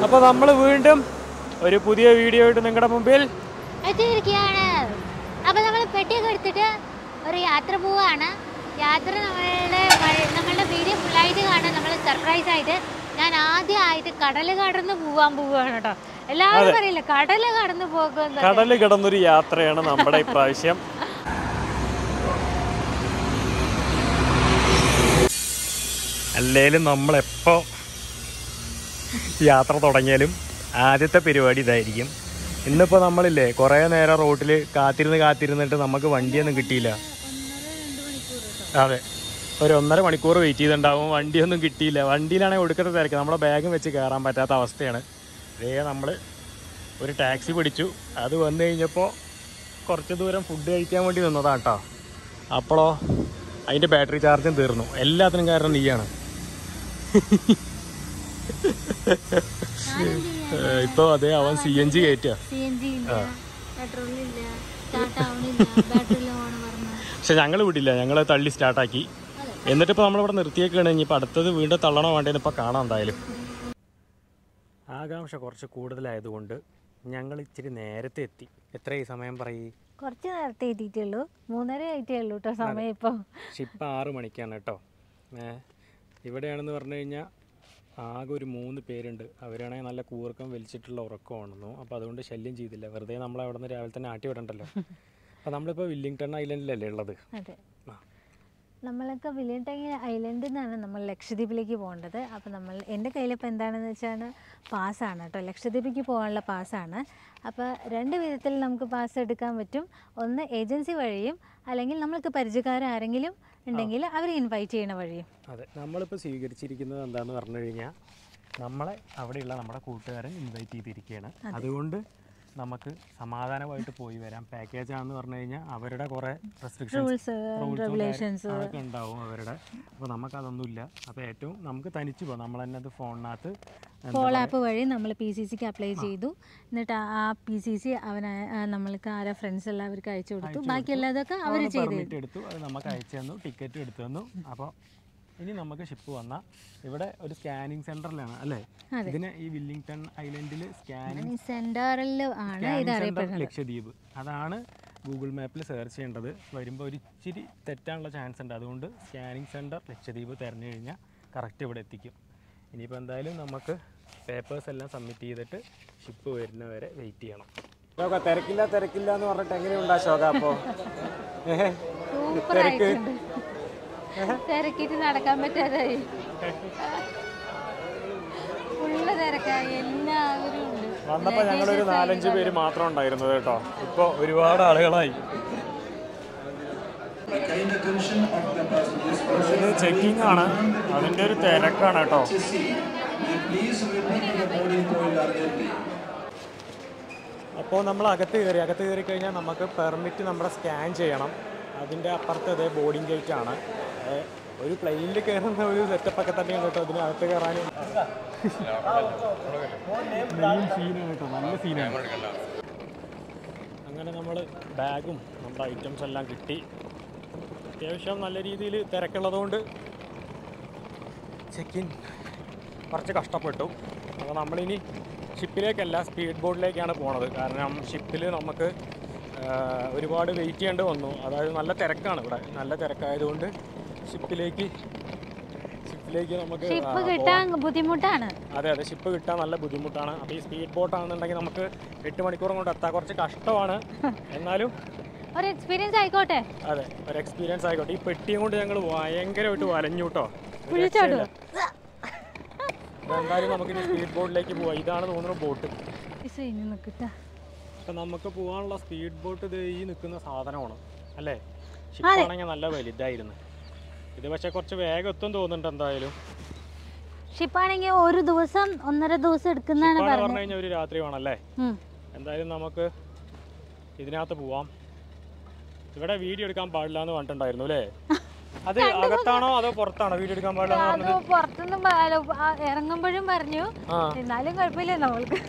അപ്പോൾ നമ്മൾ വീണ്ടും ഒരു പുതിയ വീഡിയോ ആയിട്ട് നിങ്ങളുടെ മുമ്പിൽ എത്തിയിരിക്കുകയാണ് അപ്പൊ നമ്മൾ പെട്ടിയൊക്കെ എടുത്തിട്ട് ഒരു യാത്ര പോവാണ് യാത്ര നമ്മളുടെ വഴി- നമ്മളുടെ വീഡിയോ ഫുള്ളായിട്ട് കാണാൻ നമ്മൾ സർപ്രൈസ് ആയിട്ട് ഞാൻ ആദ്യമായിട്ട് കടൽ കടന്ന് പോവാൻ പോവുകയാണ് കേട്ടോ എല്ലാവരും പറയില്ല കടൽ കടന്ന് പോകുന്നത് കടൽ കിടന്നൊരു യാത്രയാണ് നമ്മുടെ ഇപ്രാവശ്യം അല്ലേലും നമ്മളെപ്പോൾ യാത്ര തുടങ്ങിയാലും ആദ്യത്തെ പരിപാടി ഇതായിരിക്കും ഇന്നിപ്പോൾ നമ്മളില്ലേ കുറേ നേരം റോട്ടിൽ കാത്തിരുന്ന് കാത്തിരുന്നിട്ട് നമുക്ക് വണ്ടിയൊന്നും കിട്ടിയില്ല അതെ ഒരു ഒന്നര മണിക്കൂർ വെയിറ്റ് ചെയ്തിട്ടുണ്ടാവും വണ്ടിയൊന്നും കിട്ടിയില്ല വണ്ടിയിലാണെങ്കിൽ ഒടുക്കത്തെ തിരക്ക് നമ്മുടെ ബാഗും വെച്ച് കയറാൻ പറ്റാത്ത അവസ്ഥയാണ് ഇതേ നമ്മൾ ഒരു ടാക്സി പിടിച്ചു അത് വന്നു കഴിഞ്ഞപ്പോൾ കുറച്ച് ദൂരം ഫുഡ് കഴിക്കാൻ വേണ്ടി നിന്നതാണ് കേട്ടോ അപ്പോഴോ അതിൻ്റെ ബാറ്ററി ചാർജും തീർന്നു എല്ലാത്തിനും കാരണം നീയാണ് ഇപ്പോൾ അതേ അവൻ സി എൻ ജി കയറ്റുക സി എൻ ജി ഇല്ല പെട്രോൾ ഇല്ല സ്റ്റാർട്ട് ആവണില്ല ബാറ്ററി ലോ ആണ് പറഞ്ഞത് പക്ഷെ ഞങ്ങൾ വിടില്ല ഞങ്ങൾ തള്ളി സ്റ്റാർട്ടാക്കി എന്നിട്ടിപ്പോൾ നമ്മളിവിടെ നിർത്തിയേക്കാണ് ഇനിയിപ്പോൾ അടുത്തത് വീണ്ടും തള്ളണോ വേണ്ടതെന്ന് ഇപ്പോൾ കാണാം എന്തായാലും ആകാംക്ഷ കുറച്ച് കൂടുതലായതുകൊണ്ട് ഞങ്ങൾ ഇച്ചിരി നേരത്തെ എത്തി എത്ര ഈ സമയം പറയേ കുറച്ച് നേരത്തെ എത്തിയിട്ടുള്ളൂ മൂന്നര ആയിട്ടേ ഉള്ളൂ കേട്ടോ സമയം ഇപ്പോൾ പക്ഷെ ഇപ്പം ആറ് മണിക്കാണ് കേട്ടോ ഏ ഇവിടെയാണെന്ന് പറഞ്ഞു കഴിഞ്ഞാൽ ആകെ ഒരു മൂന്ന് പേരുണ്ട് അവരാണെങ്കിൽ നല്ല കൂർക്കം വലിച്ചിട്ടുള്ള ഉറക്കമാണെന്നു അപ്പോൾ അതുകൊണ്ട് ശല്യം ചെയ്തില്ല വെറുതെ നമ്മളെ അവിടെ നിന്ന് രാവിലെ തന്നെ ആട്ടി വിടണ്ടല്ലോ അപ്പോൾ നമ്മളിപ്പോൾ വില്ലിംഗ്ടൺ ഐലൻഡിലല്ലേ ഉള്ളത് അതെ ആ. നമ്മളൊക്കെ വില്യൻടൈ ഐലൻഡിൽ നിന്നാണ് നമ്മൾ ലക്ഷദ്വീപിലേക്ക് പോകേണ്ടത് അപ്പോൾ നമ്മൾ എൻ്റെ കയ്യിലിപ്പോൾ എന്താണെന്ന് വെച്ചാൽ പാസ്സാണ് കേട്ടോ ലക്ഷദ്വീപിലേക്ക് പോകാനുള്ള പാസ്സാണ് അപ്പോൾ രണ്ട് വിധത്തിൽ നമുക്ക് പാസ് എടുക്കാൻ പറ്റും ഒന്ന് ഏജൻസി വഴിയും അല്ലെങ്കിൽ നമ്മൾക്ക് പരിചയക്കാർ ആരെങ്കിലും ഉണ്ടെങ്കിൽ അവരെ ഇൻവൈറ്റ് ചെയ്യണ വഴിയും അതെ നമ്മളിപ്പോൾ സ്വീകരിച്ചിരിക്കുന്നത് എന്താണെന്ന് പറഞ്ഞു കഴിഞ്ഞാൽ നമ്മളെ അവിടെയുള്ള നമ്മുടെ കൂട്ടുകാരൻ ഇൻവൈറ്റ് ചെയ്തിരിക്കുകയാണ് അതുകൊണ്ട് നമുക്ക് സമാധാനമായിട്ട് പോയി വരാം പാക്കേജ് ആണെന്ന് പറഞ്ഞു കഴിഞ്ഞാൽ അവരുടെ കുറേ റെസ്ട്രിക്ഷൻസ് റൂൾസ് റെഗുലേഷൻസ് അതൊക്കെ ഉണ്ടാവും അവരുടെ അപ്പോൾ നമുക്കതൊന്നുമില്ല അപ്പോൾ ഏറ്റവും നമുക്ക് തനിച്ച് പോകാം നമ്മൾ തന്നെ അത് ഫോണിനകത്ത് കോൾ ആപ്പ് വഴി നമ്മൾ പി സി സിക്ക് അപ്ലൈ ചെയ്തു എന്നിട്ട് ആ- ആ പി സി സി അവന് ആ നമ്മൾക്ക് ആരാ ഫ്രണ്ട്സ് എല്ലാവർക്കും അയച്ചു കൊടുത്തു ബാക്കിയുള്ളതൊക്കെ അവർ ചെയ്തു പെർമിറ്റ് എടുത്തു അത് നമുക്ക് അയച്ചു തന്നു ടിക്കറ്റ് എടുത്തു തന്നു അപ്പോൾ ഇനി നമുക്ക് ഷിപ്പ് വന്ന ഇവിടെ ഒരു സ്കാനിങ് സെന്ററിലാണ് അല്ലേ ഇതിന് ഈ വില്ലിംഗ്ടൺ ഐലൻഡിൽ സ്കാനിങ് സെന്ററിൽ ആണ് ഇത് അറിയപ്പെടുന്നത് ലക്ഷദ്വീപ് അതാണ് ഗൂഗിൾ മാപ്പിൽ സെർച്ച് ചെയ്യേണ്ടത് വരുമ്പോൾ ഒരു ഇച്ചിരി തെറ്റാനുള്ള ചാൻസ് ഉണ്ട് അതുകൊണ്ട് സ്കാനിങ് സെൻറ്റർ ലക്ഷദ്വീപ് തിരഞ്ഞു കഴിഞ്ഞാൽ കറക്റ്റ് ഇവിടെ എത്തിക്കും ഇനിയിപ്പോൾ എന്തായാലും നമുക്ക് പേപ്പേഴ്സ് എല്ലാം സബ്മിറ്റ് ചെയ്തിട്ട് ഷിപ്പ് വരുന്നവരെ വെയിറ്റ് ചെയ്യണം ശോക തിരക്കില്ല തിരക്കില്ല എന്ന് പറഞ്ഞിട്ട് എങ്ങനെയുണ്ടാ ശോക അപ്പോൾ സൂപ്പർ ആയിട്ടുണ്ട് തിരക്കിട്ട് നടക്കാൻ പറ്റാതായി ഫുള്ള് തിരക്കായി എല്ലാവരും ഉണ്ട് വന്നപ്പോൾ ഞങ്ങളൊരു നാലഞ്ച് പേര് മാത്രം ഉണ്ടായിരുന്നത് കേട്ടോ ഇപ്പോൾ ഒരുപാട് ആളുകളായി ഇത് ചെക്കിംഗ് ആണ് അതിൻ്റെ ഒരു തിരക്കാണ് കേട്ടോ അപ്പോൾ നമ്മൾ അകത്ത് കയറി അകത്ത് കയറി കഴിഞ്ഞാൽ നമുക്ക് പെർമിറ്റ് നമ്മുടെ സ്കാൻ ചെയ്യണം അതിൻ്റെ അപ്പുറത്ത് അതേ ബോർഡിംഗ് ഗേറ്റ് ആണ് ഏ, ഒരു പ്ലെയിനിൽ കയറുന്ന ഒരു സെറ്റപ്പ് ഒക്കെ തന്നെയാണ് കേട്ടോ അതിനകത്ത് കയറാനും മെയിൻ സീനാണ് കേട്ടോ നല്ല സീനാണ് അങ്ങനെ നമ്മൾ ബാഗും നമ്മുടെ ഐറ്റംസ് എല്ലാം കിട്ടി അത്യാവശ്യം നല്ല രീതിയിൽ തിരക്കുള്ളതുകൊണ്ട് ചെക്ക് ഇൻ കുറച്ച് കഷ്ടപ്പെട്ടു അപ്പോൾ നമ്മളിനി ഷിപ്പിലേക്കല്ല സ്പീഡ് ബോട്ടിലേക്കാണ് പോണത് കാരണം ഷിപ്പിൽ നമുക്ക് ആ, ഒരുപാട് വെയിറ്റ് ചെയ്യേണ്ടി വന്നു അതായത് നല്ല തിരക്കാണ് ഇവിടെ നല്ല തിരക്കായതുകൊണ്ട് ഷിപ്പിലേക്ക് ഷിപ്പിലേക്ക് നമുക്ക് ആ, ഷിപ്പ് കിട്ടാൻ ബുദ്ധിമുട്ടാണ് അതെ അതെ ഷിപ്പ് കിട്ടാൻ നല്ല ബുദ്ധിമുട്ടാണ് അപ്പോൾ ഈ സ്പീഡ് ബോട്ടാണെന്നുണ്ടെങ്കിൽ നമുക്ക് എട്ട് മണിക്കൂറും കൊണ്ട് എത്താൻ കുറച്ച് കഷ്ടമാണ് എന്നാലും ഒരു എക്സ്പീരിയൻസ് ആയിക്കോട്ടെ അതെ ഒരു എക്സ്പീരിയൻസ് ആയിക്കോട്ടെ ഈ പെട്ടിയും കൊണ്ട് ഞങ്ങൾ ഭയങ്കരമായിട്ട് വലഞ്ഞു കേട്ടോ ഒരു വിളിച്ചോട്ടോ രക്ഷയില്ല. എന്തായാലും നമുക്ക് ഇനി സ്പീഡ് ബോട്ടിലേക്ക് പോവാം ഇതാണ് തോന്നുന്നു ബോട്ട് ഇനി നിൽക്കട്ടാ അപ്പം നമുക്ക് പോകാനുള്ള സ്പീഡ് ബോട്ട് ഇത് ഈ നിൽക്കുന്ന സാധനമാണ് അല്ലേ ഷിപ്പാണെങ്കിൽ നല്ല വലുതായിരുന്നു ഇത് പക്ഷേ കുറച്ച് വേഗം എത്തും തോന്നുന്നുണ്ട് എന്തായാലും ഷിപ്പാണെങ്കിൽ ഒരു ദിവസം ഒന്നര ദിവസം എടുക്കുന്നതാണ് ഷിപ്പാണ് പറഞ്ഞത് പറഞ്ഞു കഴിഞ്ഞാൽ ഒരു രാത്രി വേണമല്ലേ ഉം. എന്തായാലും നമുക്ക് ഇതിനകത്ത് പോവാം ഇവിടെ വീഡിയോ എടുക്കാൻ പാടില്ല എന്ന് പറഞ്ഞിട്ടുണ്ടായിരുന്നു അല്ലേ അത് അകത്താണോ അതോ പുറത്താണോ വീഡിയോ എടുക്കാൻ പാടില്ല എന്ന് അത് പറഞ്ഞത് പുറത്തുനിന്ന് പ- ആ ഇറങ്ങുമ്പോഴും പറഞ്ഞു ആ എന്നാലും കുഴപ്പമില്ല നമ്മൾക്ക്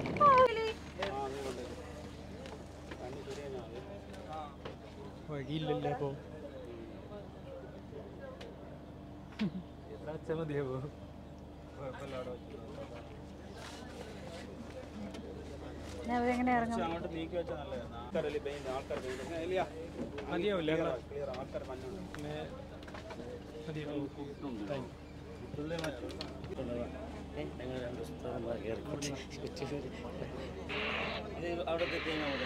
വഴിയില്ലല്ലോ അപ്പോ ഇവിടെ വെച്ചാ മതിയാവോ ഞാൻ അവരെങ്ങനെ ഇറങ്ങും അങ്ങോട്ട് നീക്കി വെച്ചാൽ നല്ലതാണ് ആൾക്കാരല്ലേ പെയിന്റ് ആൾക്കാർ പെയിന്റ് ഇല്ല മതിയാവില്ലേ ക്ലിയർ ആൾക്കാർ മഞ്ഞുണ്ട് അവിടുത്തെ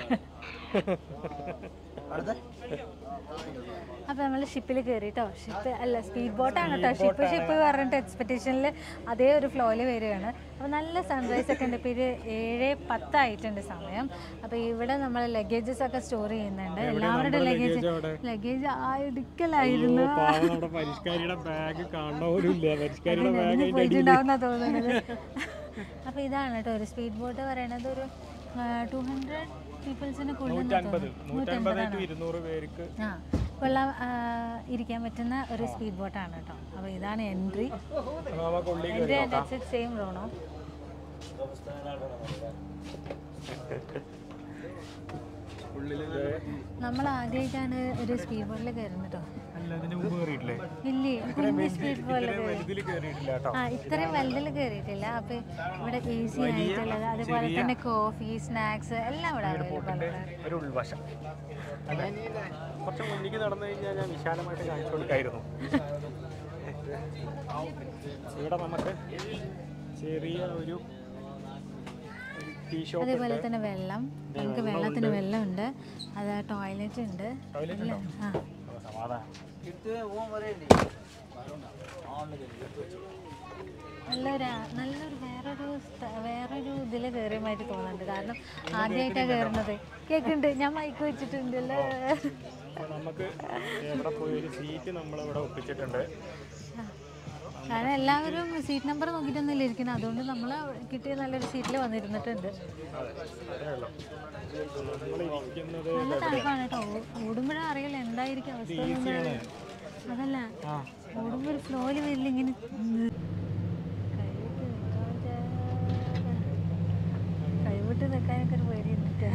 അപ്പോൾ നമ്മൾ ഷിപ്പിൽ കയറി കേട്ടോ ഷിപ്പ് അല്ല സ്പീഡ് ബോട്ടാണ് കേട്ടോ ഷിപ്പ് ഷിപ്പ് പറഞ്ഞിട്ട് എക്സ്പെക്റ്റേഷനിൽ അതേ ഒരു ഫ്ലോയിൽ വരികയാണ് അപ്പോൾ നല്ല സൺറൈസ് ഒക്കെ ഉണ്ട് ഇപ്പോൾ ഇത് ഏഴ് പത്തായിട്ടുണ്ട് സമയം അപ്പോൾ ഇവിടെ നമ്മൾ ലഗേജസ് ഒക്കെ സ്റ്റോർ ചെയ്യുന്നുണ്ട് എല്ലാവരുടെ ലഗേജ് ലഗേജ് ആ ഇടുക്കലായിരുന്നു നമ്മുടെ പരിഷ്കാരിയുടെ ബാഗ് കാണാൻ പോലും ഇല്ല പരിഷ്കാരിയുടെ ബാഗ് പോയിട്ടുണ്ടാവുന്ന തോന്നുന്നത് അപ്പോൾ ഇതാണ് കേട്ടോ ഒരു സ്പീഡ് ബോട്ട് പറയണത് ഒരു ടു ഹൺഡ്രഡ് പീപ്പിൾസിന് നൂറ്റൻപത് കൊള്ളുന്ന നൂറ്റൻപത് ടു ഇരുന്നൂറ് പേർക്ക് ആ കൊള്ളാൻ ആ, ഇരിക്കാൻ പറ്റുന്ന ഒരു സ്പീഡ് ബോട്ടാണ് കേട്ടോ അപ്പോൾ ഇതാണ് എൻട്രി നമുക്ക് ഉള്ളിൽ എൻട്രി ആൻഡ് എക്സിറ്റ് സെയിം റോണോ നമ്മൾ ആദ്യമായിട്ടാണ് ഒരു സ്പീഡ് ബോട്ടിൽ കയറുന്നത് കേട്ടോ അല്ല ഇതിന് മുമ്പ് കയറിയിട്ടില്ലേ ഇല്ലേ കുഞ്ഞ് സ്പീഡ് ബോട്ടിൽ വലുതിൽ കയറിയിട്ടില്ല കേട്ടോ ആ ഇത്രയും വലുതിൽ കയറിയിട്ടില്ല അപ്പൊ ഇവിടെ എ സി ആയിട്ടുള്ളത് അതുപോലെ തന്നെ കോഫി സ്നാക്സ് എല്ലാം ഇവിടെ അവൈലബിൾ ആണ് ഒരു ഉൾവശം അല്ലേ കുറച്ച് മുന്നിലേക്ക് നടന്നു കഴിഞ്ഞാൽ ഞാൻ വിശാലമായിട്ട് കാണിച്ചു കൊടുക്കായിരുന്നു ഇവിടെ നമുക്ക് ചെറിയ ഒരു ടീ ഷോപ്പ് അതേപോലെ തന്നെ വെള്ളം നമുക്ക് വെള്ളത്തിന് വെള്ളമുണ്ട് അത് ടോയ്ലറ്റ് ഉണ്ട് ടോയ്ലറ്റ് ഇല്ല, ആ സമാധാനം നല്ലൊരു നല്ലൊരു വേറൊരു സ്ഥ- വേറൊരു ഇതിൽ കയറിയ മാതിരി തോന്നുന്നുണ്ട് കാരണം ആദ്യമായിട്ടാണ് കയറുന്നത് കേൾക്കുന്നുണ്ട് ഞാൻ മൈക്ക് വെച്ചിട്ടുണ്ടല്ലേ അപ്പോൾ നമുക്ക് എവിടെ പോയി ഒരു സീറ്റ് നമ്മളിവിടെ ഒപ്പിച്ചിട്ടുണ്ട് കാരണം എല്ലാവരും സീറ്റ് നമ്പർ നോക്കിയിട്ടൊന്നുമില്ല ഇരിക്കുന്നത് അതുകൊണ്ട് നമ്മൾ കിട്ടിയ നല്ലൊരു സീറ്റിൽ വന്നിരുന്നിട്ടുണ്ട് അതെ അതേ ഉള്ളൂ നമ്മൾ ഇരിക്കുന്നത് നല്ല തണുപ്പാണ് കേട്ടോ ഓടുമ്പോഴേ അറിയില്ല എന്തായിരിക്കും അവസ്ഥ എന്നുള്ളത്. അതല്ല ആ ഓടുമ്പോൾ ഒരു ഫ്ലോയിൽ വരില്ല ഇങ്ങനെ കൈവിട്ട് നിൽക്കാനൊക്കെ ഒരു പേടി ഉണ്ട്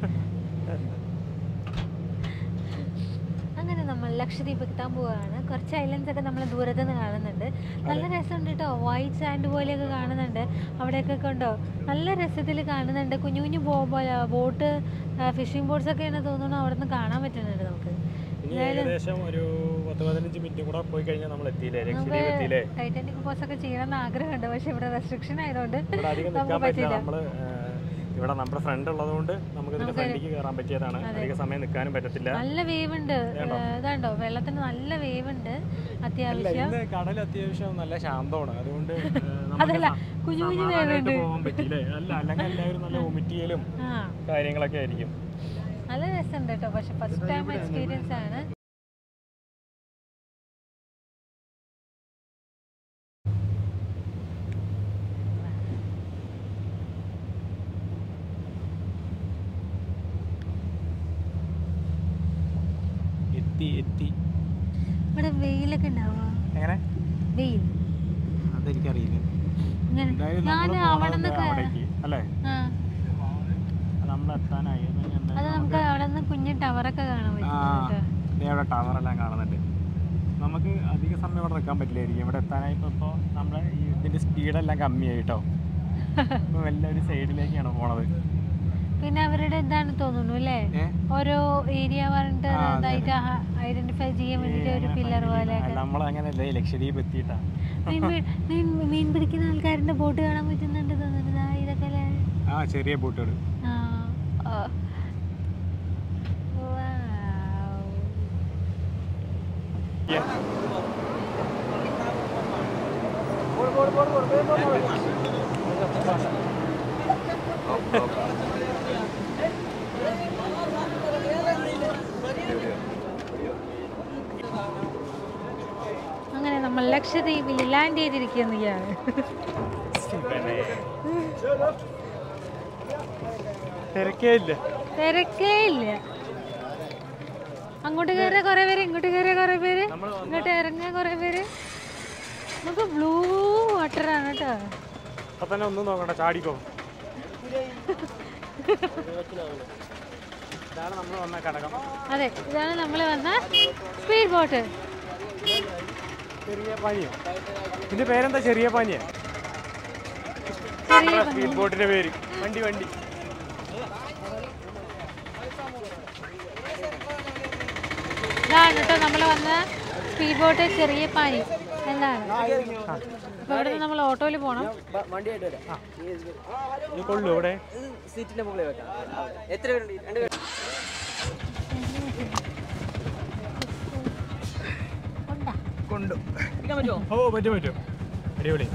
അങ്ങനെ നമ്മൾ ലക്ഷദ്വീപ് എത്താൻ പോവുകയാണ് കുറച്ച് ഐലൻഡ്സ് ഒക്കെ നമ്മൾ ദൂരത്ത് നിന്ന് കാണുന്നുണ്ട് നല്ല രസമുണ്ട് കേട്ടോ വൈറ്റ് സാൻഡ് പോലെയൊക്കെ കാണുന്നുണ്ട് അവിടെയൊക്കെ കണ്ടോ നല്ല രസത്തിൽ കാണുന്നുണ്ട് കുഞ്ഞു കുഞ്ഞു ബോട്ട് ഫിഷിംഗ് ബോട്ട്സ് ഒക്കെയാണ് തോന്നുന്നു അവിടെ നിന്ന് കാണാൻ പറ്റുന്നുണ്ട് നമുക്ക് ഇനി ഏകദേശം ഒരു പത്ത് പതിനഞ്ച് മിനിറ്റ് കൂടെ പോയി കഴിഞ്ഞാൽ നമ്മൾ എത്തിയില്ലേ ലക്ഷദ്വീപ് എത്തിയില്ലേ ടൈറ്റാനിക് പോസ് ഒക്കെ ചെയ്യണമെന്ന് ആഗ്രഹമുണ്ട് പക്ഷെ ഇവിടെ റെസ്ട്രിക്ഷൻ ആയതുകൊണ്ട് ഇവിടെ അധികം നിൽക്കാൻ പറ്റില്ല നമ്മള് ഏഹ്, ഇവിടെ നമ്മുടെ ഫ്രണ്ട് ഉള്ളതുകൊണ്ട് നമുക്ക് ഇതിന്റെ ഫ്രണ്ടിലേക്ക് കയറാൻ പറ്റിയതാണ് അധിക സമയം നിൽക്കാനും പറ്റത്തില്ല നല്ല വേവ് ഉണ്ട് ഇതാണ്ടോ വെള്ളത്തിന് നല്ല വേവ് ഉണ്ട് അത്യാവശ്യം ഇന്ന് കടൽ അത്യാവശ്യം നല്ല ശാന്തമാണ് അതുകൊണ്ട് ഏഹ്, നമുക്ക് അതല്ല സ- കുഞ്ഞു കുഞ്ഞു സമാധാനമായിട്ട് പോകാൻ പറ്റിയില്ലേ അല്ല അല്ലെങ്കിൽ എല്ലാവരും നല്ല വൊമിറ്റ് ചെയ്യലും ആ കാര്യങ്ങളൊക്കെ ആയിരിക്കും നല്ല രസമുണ്ട് കേട്ടോ പക്ഷെ ഫസ്റ്റ് ടൈം എക്സ്പീരിയൻസ് ആണ് എത്തി എത്തി ഇവിടെ വെയിലൊക്കെ ഉണ്ടാവുക എങ്ങനെ വെയിൽ അതെനിക്കറിയില്ല ഇങ്ങനെ എന്തായാലും ഞാൻ നമ്മള് അവിടെ പോണത് നിന്ന് അവിടേക്ക് അല്ലേ ആ നമ്മൾ എത്താനായി അത് ഇനി എന്താ- അത് നമുക്ക് അവിടെ നിന്ന് കുഞ്ഞു ടവറൊക്കെ കാണാൻ ആ പറ്റും കേട്ടോ ദേ അവിടെ ടവറെല്ലാം കാണുന്നുണ്ട് നമുക്ക് അധിക സമയം ഇവിടെ നിൽക്കാൻ പറ്റില്ലായിരിക്കും ഇവിടെ എത്താനായി ഇപ്പോൾ ഇപ്പോൾ നമ്മുടെ ഈ ഇതിൻ്റെ സ്പീഡെല്ലാം കമ്മിയായി കേട്ടോ ഇപ്പം വല്ല ഒരു സൈഡിലേക്കാണ് പോണത് പിന്നെ അവരുടെ ഇതാണ് തോന്നുന്നു അല്ലേ ഏ? ഓരോ ഏരിയ പറഞ്ഞിട്ട് ഇതായിട്ട് ഐഡന്റിഫൈ ചെയ്യാൻ വേണ്ടിട്ട് ഒരു പില്ലർ പോലെ നമ്മളങ്ങനെ അല്ലേ ലക്ഷദ്വീപ് എത്തിയിട്ടാ മീൻ പി- മീൻ മീൻ പിടിക്കുന്ന ആൾക്കാരുടെ ബോട്ട് കാണാൻ പറ്റുന്നുണ്ട് തോന്നുന്നു ദാ ഇതൊക്കെ അല്ലേ ആ ചെറിയ ബോട്ടുകൾ ആ ആ. Wow. അങ്ങനെ നമ്മൾ ലക്ഷദ്വീപിൽ ലാൻഡ് ചെയ്തിരിക്കുകയാണ് തിരക്കേ ഇല്ല തിരക്കേ ഇല്ല അങ്ങോട്ട് കയറിയ കുറെ പേര് ഇങ്ങോട്ട് കയറിയ കുറെ പേര് നമ്മൾ ഇങ്ങോട്ട് ഇറങ്ങിയ കുറെ പേര് നമുക്ക് ബ്ലൂ വാട്ടറാണ് കേട്ടോ അപ്പൊ തന്നെ ഒന്നും നോക്കണ്ട ചാടിക്കോ ഇതാണ് നമ്മൾ വന്ന കടകം അതെ ഇതാണ് നമ്മൾ വന്ന സ്പീഡ് ബോട്ട് ചെറിയ പനിയോ ഇതിന്റെ പേരെന്താ ചെറിയ പനിയാ ചെറിയ സ്പീഡ് ബോട്ടിന്റെ പേര് വണ്ടി വണ്ടി ഇതാണ് കേട്ടോ നമ്മൾ വന്ന സ്പീഡ് ബോട്ട് ചെറിയ പാനി എന്താണ് അപ്പോൾ ഇവിടെ നിന്ന് നമ്മൾ ഓട്ടോയിൽ പോകണം വണ്ടിയായിട്ട് വരാം ഇത് കൊള്ളു ഇവിടെ സീറ്റിന്റെ മുകളിൽ വെക്കാം എത്ര പേരുണ്ട് രണ്ട് പേര് ഉണ്ടാ കൊണ്ടു ഇരിക്കാൻ പറ്റുമോ ഓ പറ്റും പറ്റും അടിപൊളി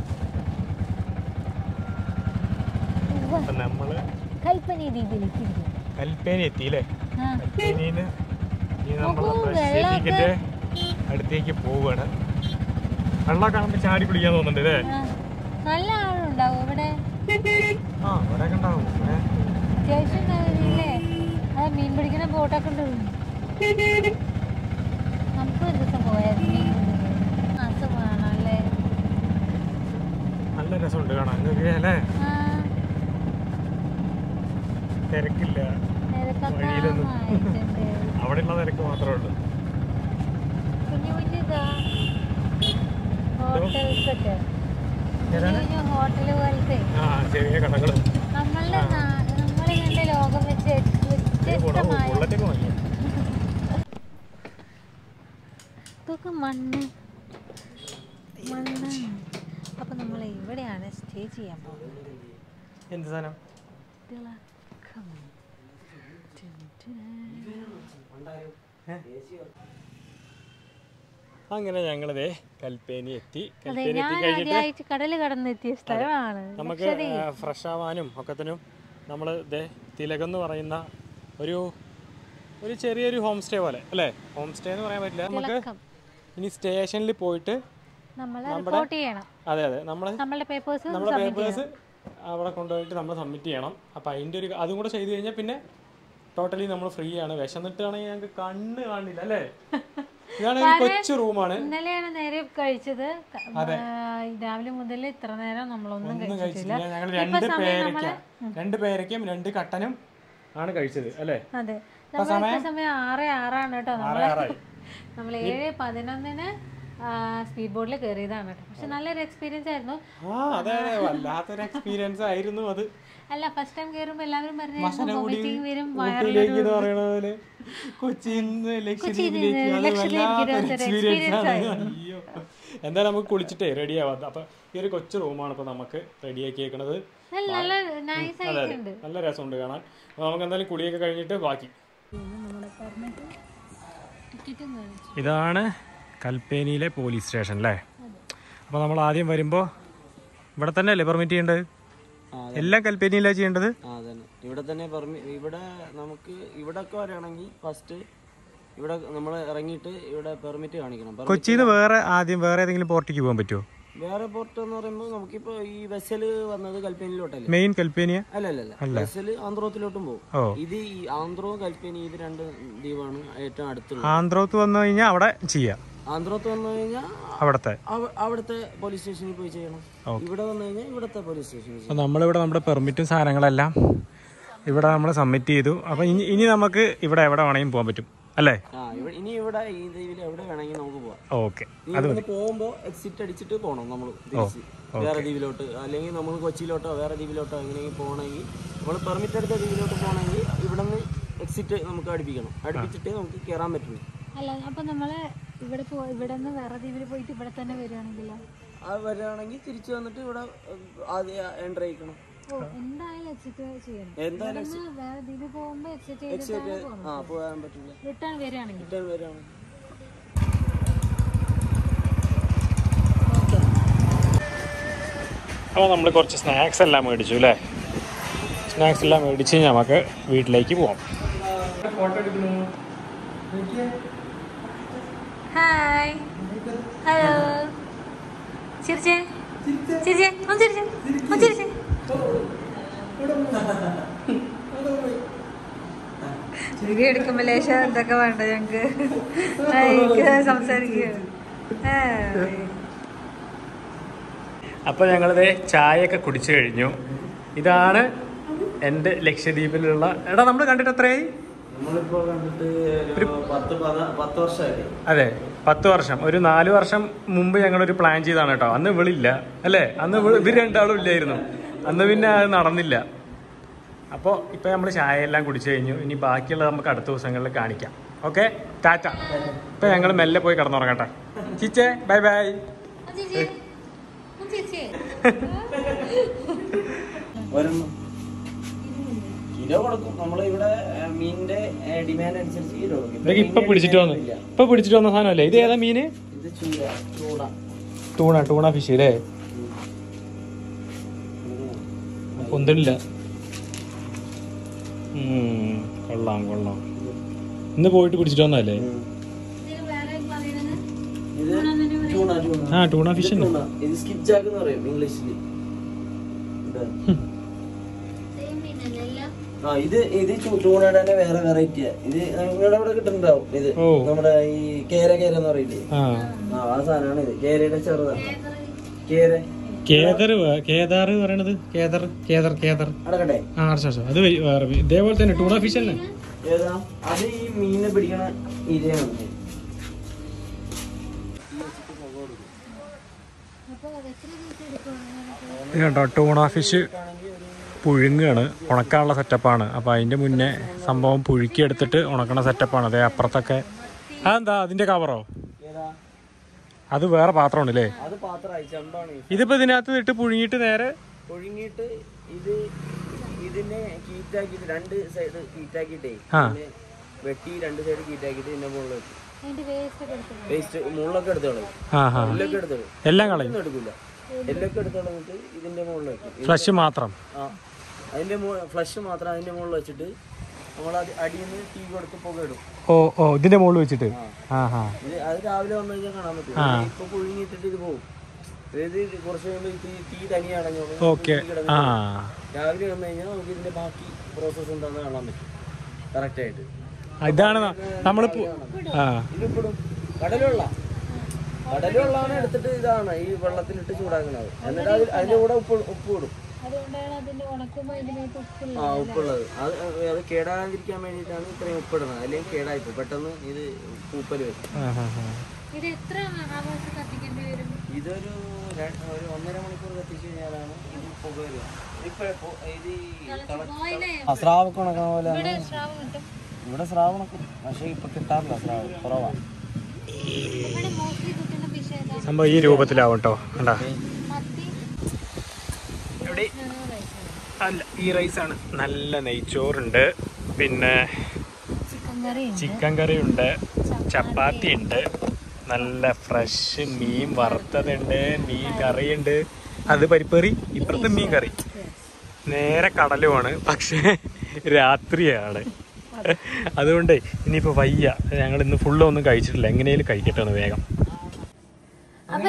അപ്പൊ നമ്മള് കൽപ്പന ദ്വീപിലേക്ക് ഇരിക്കുന്നു. കൽപ്പേനി എത്തിയില്ലേ ആ കൽപ്പേനിന്ന് ഇനി നമ്മൾ നോക്കൂ, നമ്മുടെ വെള്ളമൊക്കെ. ഷെഫിക്കിന്റെ അടുത്തേക്ക് പോവുകയാണ് വെള്ളം കാണുമ്പോൾ ചാടി പിടിക്കാൻ തോന്നുന്നുണ്ട് അല്ലേ ആ. നല്ല ആളുണ്ടാവും ഇവിടെ ആ ഇവിടെ ഉണ്ടാവും ഇവിടെ അത്യാവശ്യം ഇല്ലേ അത് മീൻ പിടിക്കുന്ന ബോട്ടൊക്കെ ഉണ്ട് നമുക്ക് ഒരു ദിവസം പോയായിരുന്നു മീൻ പിടിക്കാൻ. ആ സുഖമാണ് അല്ലേ നല്ല രസമുണ്ട് കാണാൻ നിങ്ങൾക്ക് അല്ലേ ആ തിരക്കില്ല നിരക്കൊക്കെ വഴിയിലൊന്നും. ആയിട്ടുണ്ട് അവിടെയുള്ള തിരക്ക് മാത്രമേ ഉള്ളൂ കുഞ്ഞു കുഞ്ഞു ഇതാ ഹോട്ടൽസ് ഒക്കെ കുഞ്ഞു ഏതാണ്? കുഞ്ഞു ഹോട്ടൽ പോലത്തെ ആ ചെറിയ കടകൾ നമ്മളുടെ നമ്മൾ കണ്ട ലോകം വെച്ച് വ്യത്യസ്തമായ ബുള്ളറ്റൊക്കെ വാങ്ങി ഇതൊക്കെ മണ്ണ് മണ്ണ് അപ്പൊ നമ്മൾ ഇവിടെയാണ് സ്റ്റേ ചെയ്യാൻ പോകുന്നത് എന്ത് സാധനം തിളക്കം. ടുൻ ടുൻ. അങ്ങനെ ഞങ്ങളിതേ കൽപ്പേനി എത്തി അതെ കൽപ്പേനി ഞാൻ എത്തി കഴിഞ്ഞിട്ട് ആദ്യമായിട്ട് കടൽ കടന്നെത്തിയ സ്ഥലമാണ് നമുക്ക് ഫ്രഷ് ആവാനും ഒക്കത്തിനും നമ്മൾ ഇതേ തിലകം എന്ന് പറയുന്ന ഒരു ഒരു ചെറിയൊരു ഹോം സ്റ്റേ പോലെ അല്ലേ ഹോം സ്റ്റേ എന്ന് പറയാൻ പറ്റില്ല നമുക്ക് തിളക്കം ഇനി സ്റ്റേഷനിൽ പോയിട്ട് നമ്മൾ റിപ്പോർട്ട് ചെയ്യണം അതെ അതെ നമ്മൾ നമ്മളുടെ പേപ്പേഴ്സ് നമ്മുടെ പേപ്പേഴ്സ് അവിടെ കൊണ്ടുപോയിട്ട് നമ്മൾ സബ്മിറ്റ് ചെയ്യണം അപ്പം അതിൻ്റെ ഒരു അതും കൂടെ ചെയ്ത് കഴിഞ്ഞാൽ പിന്നെ ടോട്ടലി നമ്മൾ ഫ്രീ ആണ് വിശന്നിട്ടാണെങ്കിൽ ഞങ്ങൾക്ക് കണ്ണ് കാണില്ല അല്ലേ ഇതാണ് ഒരു കൊച്ചു റൂമാണ് ഇന്നലെയാണ് നേരെ കഴിച്ചത് ക- ആ, രാവിലെ മുതൽ ഇത്ര നേരം നമ്മളൊന്നും ഒന്നും കഴിച്ചിട്ടില്ല കഴിച്ചില്ല ഞങ്ങൾ ഇപ്പൊ രണ്ട് സമയം പേരയ്ക്ക നമ്മള് രണ്ട് പേരയ്ക്കും രണ്ട് കട്ടനും ആണ് കഴിച്ചത് അല്ലേ അതെ നമ്മളിപ്പോ സമയം ആറ് ആറാണ് കേട്ടോ നമ്മള് ആറായി. നമ്മൾ ഏഴ് പതിനൊന്നിന് സ്പീഡ് ബോട്ടിൽ കയറിയതാണ് കേട്ടോ പക്ഷെ നല്ലൊരു എക്സ്പീരിയൻസ് ആയിരുന്നു ആ അതെ അതെ വല്ലാത്തൊരു എക്സ്പീരിയൻസ് ആയിരുന്നു അത് അല്ല ഫസ്റ്റ് ടൈം കയറുമ്പോൾ എല്ലാവരും മസനഗുഡി പറഞ്ഞു വോമിറ്റിംഗ് വരും ഊട്ടിയിലേക്ക് എന്ന് പറയണ പോലെ കൊച്ചിന്ന് ലക്ഷദ്വീപിലേക്ക് അത് വല്ലാത്തൊരു എക്സ്പീരിയൻസ് ആണ് അയ്യോ എന്തായാലും നമുക്ക് കുളിച്ചിട്ടേ റെഡി ആവാം അപ്പൊ ഈ ഒരു കൊച്ചു റൂമാണ് ഇപ്പൊ നമുക്ക് റെഡിയാക്കിയേക്കണത് നല്ല നല്ല നൈസ് അതെ അതെ ആയിട്ടുണ്ട് നല്ല രസമുണ്ട് കാണാൻ അപ്പൊ നമുക്ക് എന്തായാലും കുളിയൊക്കെ കഴിഞ്ഞിട്ട് ബാക്കി ടിക്കറ്റും കാണിച്ചു ഇതാണ് കൽപ്പേനിയിലെ പോലീസ് സ്റ്റേഷൻ അല്ലേ അപ്പോൾ നമ്മൾ ആദ്യം വരുമ്പോൾ ഇവിടെ തന്നെ അല്ലേ പെർമിറ്റ് ചെയ്യേണ്ടത് എല്ലാം കൽപ്പേനിയിലാണ് ചെയ്യേണ്ടത് ആ അതന്നെ ഇവിടെ തന്നെ പെർമി ഇവിടെ നമുക്ക് ഇവിടെ ഒക്കെ വരികയാണെങ്കിൽ ഫസ്റ്റ് ഇവിടെ നമ്മൾ ഇറങ്ങിയിട്ട് ഇവിടെ പെർമിറ്റ് കാണിക്കണം Permit- കൊച്ചിയിൽ നിന്ന് വേറെ ആദ്യം വേറെ ഏതെങ്കിലും പോർട്ടിക്ക് പോകാൻ പറ്റുമോ വേറെ പോർട്ട് എന്ന് പറയുമ്പോൾ നമുക്കിപ്പോ ഈ വെസൽ വന്നത് കൽപ്പേനിലോട്ടല്ലേ മെയിൻ കൽപ്പേനിയ അല്ല അല്ല അല്ല വെസൽ ആന്ധ്രോത്തിലോട്ടും പോകും ഓ ഇത് ഈ ആന്ധ്രവും കൽപ്പേനി ഇത് രണ്ട് ദ്വീപാണ് ഏറ്റവും അടുത്തുള്ളത് ആന്ധ്രോത്ത് വന്നു കഴിഞ്ഞാൽ അവിടെ ചെയ്യാം ആന്ധ്രോത്ത് വന്നു കഴിഞ്ഞാൽ അവിടത്തെ അവിടുത്തെ പോലീസ് സ്റ്റേഷനിൽ പോയി ചെയ്യണം ഇവിടെ വന്നു കഴിഞ്ഞാൽ ഇവിടുത്തെ പോലീസ് സ്റ്റേഷനിൽ ചെയ്യണം അപ്പോൾ നമ്മളിവിടെ നമ്മുടെ പെർമിറ്റും സാധനങ്ങളെല്ലാം ഇവിടെ നമ്മൾ സബ്മിറ്റ് ചെയ്തു അപ്പോൾ ഇനി ഇനി നമുക്ക് ഇവിടെ എവിടെ വേണമെങ്കിലും പോകാൻ പറ്റും അല്ലേ ആ ഇവിടെ ഇനി ഇവിടെ ഈ ദ്വീപിൽ എവിടെ വേണമെങ്കിൽ നമുക്ക് പോവാം ഓക്കെ നീ ഇവിടുന്ന് പോകുമ്പോ എക്സിറ്റ് അടിച്ചിട്ട് പോകണം നമ്മൾ തിരിച്ച് വേറെ ദ്വീപിലോട്ട് അല്ലെങ്കിൽ നമ്മൾ കൊച്ചിയിലോട്ടോ വേറെ ദ്വീപിലോട്ടോ എങ്ങനെയെങ്കിലും പോകണമെങ്കിൽ നമ്മൾ പെർമിറ്റ് എടുത്ത ദ്വീപിലോട്ട് പോകണമെങ്കിൽ ഇവിടെ നിന്ന് എക്സിറ്റ് നമുക്ക് അടുപ്പിക്കണം അടുപ്പിച്ചിട്ട് നമുക്ക് കയറാൻ പറ്റുള്ളൂ അല്ല അപ്പൊ നമ്മള് ഇവിടെ പോ ഇവിടെ നിന്ന് വേറെ ദ്വീപിൽ പോയിട്ട് ഇവിടെ തന്നെ വരികയാണെങ്കിലോ അത് വരികയാണെങ്കിൽ തിരിച്ചു വന്നിട്ട് ഇവിടെ ആദ്യം എൻ്റർ ചെയ്യിക്കണം ഓ എന്തായാലും എക്സിറ്റ് ചെയ്യണം എന്തായാലും ഇവിടുന്ന് വേറെ ദ്വീപിൽ പോകുമ്പോ എക്സിറ്റ് എക്സിറ്റ് ചെയ്തിട്ടാണ് പോകുന്നത് ആ പോകാൻ പറ്റില്ല റിട്ടേൺ വരികയാണെങ്കിൽ റിട്ടേൺ വരികയാണെങ്കിൽ അപ്പോൾ നമ്മൾ കുറച്ച് സ്നാക്സ് എല്ലാം മേടിച്ചു അല്ലേ സ്നാക്സ് എല്ലാം മേടിച്ച് നമുക്ക് വീട്ടിലേക്ക് പോവാം ഫോട്ടോ എടുക്കുന്നു ഹായ് ഹലോ ചിരിച്ചേ ചിരിച്ചേ ഒന്ന് ചിരിച്ചേ ഒന്ന് ചിരിച്ചേ വീഡിയോ എടുക്കുമ്പോൾ ലേശം എന്തൊക്കെ വേണ്ട ഞങ്ങൾക്ക് സംസാരിക്കുകയാണ് അപ്പോൾ ഞങ്ങളിത് ചായയൊക്കെ കുടിച്ചു കഴിഞ്ഞു ഇതാണ് എൻ്റെ ലക്ഷദ്വീപിലുള്ള എടാ നമ്മൾ കണ്ടിട്ട് എത്രയായി നമ്മളിപ്പോൾ കണ്ടിട്ട് ഒരു പത്ത് പത- പത്ത് വർഷമായില്ലേ അതെ പത്ത് വർഷം ഒരു നാല് വർഷം മുമ്പ് ഞങ്ങളൊരു പ്ലാൻ ചെയ്താണ് കേട്ടോ അന്ന് ഇവളില്ല അല്ലേ അന്ന് ഇവള് ഇവർ രണ്ടാളും ഇല്ലായിരുന്നു അന്ന് പിന്നെ അത് നടന്നില്ല അപ്പോൾ ഇപ്പോൾ നമ്മൾ ചായ എല്ലാം കുടിച്ചു കഴിഞ്ഞു ഇനി ബാക്കിയുള്ളത് നമുക്ക് അടുത്ത ദിവസങ്ങളിൽ കാണിക്കാം ഓക്കെ ടാറ്റ ഇപ്പൊ ഞങ്ങൾ മെല്ലെ പോയി കിടന്നുറങ്ങട്ടെ ചിച്ചേ ബൈ ബൈ ഒരെണ്ണം കിലോ കൊടുക്കും നമ്മള് ഇവിടെ ഏ, മീനിന്റെ ഡിമാൻഡ് അനുസരിച്ച് കിലോ കൊടുക്കും ഇതൊക്കെ ഇപ്പൊ പിടിച്ചിട്ട് വന്നു ഇല്ല. ഇപ്പൊ പിടിച്ചിട്ട് വന്ന സാധനമല്ലേ ഇത് ഏതാ മീന് ഇത് ചൂര ചൂട ടൂണ ടൂണ ഫിഷ് അല്ലേ പൊന്തണില്ല ഉം, കൊള്ളാം കൊള്ളാം ഇന്ന് പോയിട്ട് പിടിച്ചിട്ട് വന്നതല്ലേ ഇത് ചൂണ ചൂണ ആ ടൂണ ഫിഷ് ഇത് ഉണ്ട് ടൂണ. ഇത് സ്കിപ്പ് ജാക്ക് എന്ന് പറയും ഇംഗ്ലീഷില് ഇത്. ആ ഇത് ഇത് ചൂ- ചൂണയുടെ തന്നെ വേറെ വെറൈറ്റിയാ ഇത് നിങ്ങളുടെ അവിടെ കിട്ടുന്നുണ്ടാവും ഇത് ഓ. നമ്മുടെ ഈ കേര കേര എന്ന് പറയില്ലേ ആ ആ ആ സാധനമാണ് ഇത് കേരയുടെ ചെറുതാണ് കേര കേദർ വേ- കേദാർ പറയണത് കേദർ കേദർ കേദർ അടക്കട്ടെ ആ അടച്ചോ അടച്ചോ. അത് വേ- വേറെ ഇതേപോലെ തന്നെ ടൂണ ഫിഷ് തന്നെ ഏതാ അത് ഈ മീനിനെ പിടിക്കണ ഇരയാണ് ഇത് കണ്ടോ ടൂണ ഫിഷ് പുഴുങ്ങാണ് ഉണക്കാനുള്ള സെറ്റപ്പാണ് അപ്പോൾ അതിൻ്റെ മുന്നേ സംഭവം പുഴുക്കി എടുത്തിട്ട് ഉണക്കണ സെറ്റപ്പാണ് അതേ അപ്പുറത്തൊക്കെ അതെന്താ അതിൻ്റെ കവറോ ഏതാ അത് വേറെ പാത്രമാണ് അല്ലേ അത് പാത്രമായി ചെമ്പാണ് ഇതിപ്പോൾ ഇതിനകത്ത് ഇട്ട് പുഴുങ്ങിയിട്ട് നേരെ ഒഴുങ്ങിയിട്ട് ഇത് ഇതിനെ കീറ്റാക്കിയിട്ട് രണ്ട് സൈഡ് കീറ്റാക്കിയിട്ടേ ആ. ഇതിനെ വെട്ടി രണ്ട് സൈഡ് കീറ്റാക്കിയിട്ട് ഇതിന്റെ മുകളിൽ വെക്കും അതിന്റെ വേസ്റ്റ് കൊടുക്കുന്നത് വേസ്റ്റ് മുള്ളൊക്കെ എടുത്ത് കളയും ആ ഹാ എല്ലൊക്കെ എടുത്ത് കളയും എല്ലാം കളയും ഒന്നും എടുക്കില്ല എല്ലൊക്കെ എടുത്ത് കളഞ്ഞിട്ട് ഇതിന്റെ മുകളിൽ വെക്കും ഇത് ഫ്ലഷ് മാത്രം ആ അതിന്റെ ഫ്ലഷ് മാത്രം അതിന്റെ മുകളിൽ വെച്ചിട്ട് നമ്മൾ അത് അടിയിൽ നിന്ന് തീ കൊടുത്ത് പുക ഇടും ഓ ഓ ഇതിൻ്റെ മുകളിൽ വെച്ചിട്ട് ആ ഹാ ഇത് അത് രാവിലെ വന്നു കഴിഞ്ഞാൽ കാണാൻ പറ്റും ആ. ഇപ്പൊ പുഴുങ്ങിയിട്ടിട്ട് ഇത് പോകും അതായത് ഇത് കുറച്ച് കഴിയുമ്പോൾ ഈ തീ തീ തനിയെ അടഞ്ഞോളും ഓക്കെ തീ കിടന്ന് ആ രാവിലെ വന്നു കഴിഞ്ഞാൽ നമുക്ക് ഇതിന്റെ ബാക്കി പ്രോസസ്സ് എന്താണെന്ന് കാണാൻ പറ്റും കറക്റ്റ് ആയിട്ട് ഇതാണ് നമ്മൾ ആ ഇതിലിപ്പെടും കടലുള്ള കടലുള്ളതാണ് എടുത്തിട്ട് ഇതാണ് ഈ വെള്ളത്തിലിട്ട് ചൂടാക്കുന്നത് എന്നിട്ട് അതിൽ അതിന്റെ കൂടെ ഉപ്പ് ഉപ്പ് ഇടും അതുകൊണ്ടാണ് അതിന്റെ ഉണക്കുമ്പോ ഇതിന്റെ മേത്ത് ഉപ്പില്ല ആ ഉപ്പുള്ളത് അത് അത് കേടാകാതിരിക്കാൻ വേണ്ടിയിട്ടാണ് ഇത്രയും ഉപ്പിടുന്നത് അല്ലെങ്കിൽ കേടായിപ്പോ പെട്ടെന്ന് ഇത് പൂപ്പല് വരും ആ, ആ, ആ. ഇത് എത്ര ആവാസ് കത്തിക്കേണ്ടി വരും ഇതൊരു ര- ഒരു ഒന്നര മണിക്കൂർ കത്തിച്ചു കഴിഞ്ഞാലാണ് ഇത് പുക വരിക ഇപ്പൊ ഇപ്പൊ ഇത് ഈ തിള- ആ, സ്രാവൊക്കെ ഉണക്കണ പോലെയാണ് സ്രാവ് കിട്ടും ഇവിടെ സ്രാവ് ഉണക്കും പക്ഷെ ഇപ്പൊ കിട്ടാറില്ല സ്രാവ് കുറവാ ഇവിടെ മോസ്റ്റ്ലി കിട്ടുന്ന ഫിഷ് ഏതാ സംഭവം ഈ രൂപത്തിലാവും കേട്ടോ കണ്ടാ മത്തി എവിടെ അല്ല ഈ റൈസാണ് നല്ല നെയ്ച്ചോറുണ്ട് പിന്നെ ചിക്കൻ കറി ഉണ്ട് ചിക്കൻ കറി ഉണ്ട് ചപ്പാത്തി ഉണ്ട് നല്ല ഫ്രഷ് മീൻ വറുത്തതുണ്ട് മീൻ കറിയുണ്ട് അത് പരിപ്പറി ഇപ്പുറത്തെ മീൻ കറി നേരെ കടലുമാണ് പക്ഷേ രാത്രിയാണ് അതുകൊണ്ട് ഇനിയിപ്പോ വയ്യ ഞങ്ങൾ ഇന്ന് ഫുള്ള് ഒന്നും കഴിച്ചിട്ടില്ല എങ്ങനെയും കഴിക്കട്ടെ ഒന്ന് വേഗം അപ്പൊ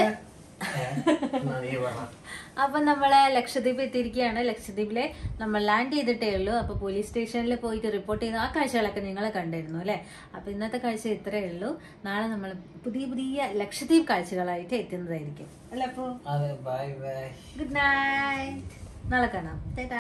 അപ്പൊ നമ്മള് ലക്ഷദ്വീപ് എത്തിയിരിക്കുകയാണ് ലക്ഷദ്വീപിലെ നമ്മൾ ലാൻഡ് ചെയ്തിട്ടേ ഉള്ളൂ അപ്പൊ പോലീസ് സ്റ്റേഷനിൽ പോയിട്ട് റിപ്പോർട്ട് ചെയ്ത ആ കാഴ്ചകളൊക്കെ നിങ്ങൾ കണ്ടിരുന്നു അല്ലെ അപ്പൊ ഇന്നത്തെ കാഴ്ച ഇത്രയേ ഉള്ളൂ നാളെ നമ്മൾ പുതിയ പുതിയ ലക്ഷദ്വീപ് കാഴ്ചകളായിട്ട് എത്തുന്നതായിരിക്കും അല്ലേ അപ്പോ അതെ ബൈ ബൈ ഗുഡ് നൈറ്റ് നാളെ കാണാം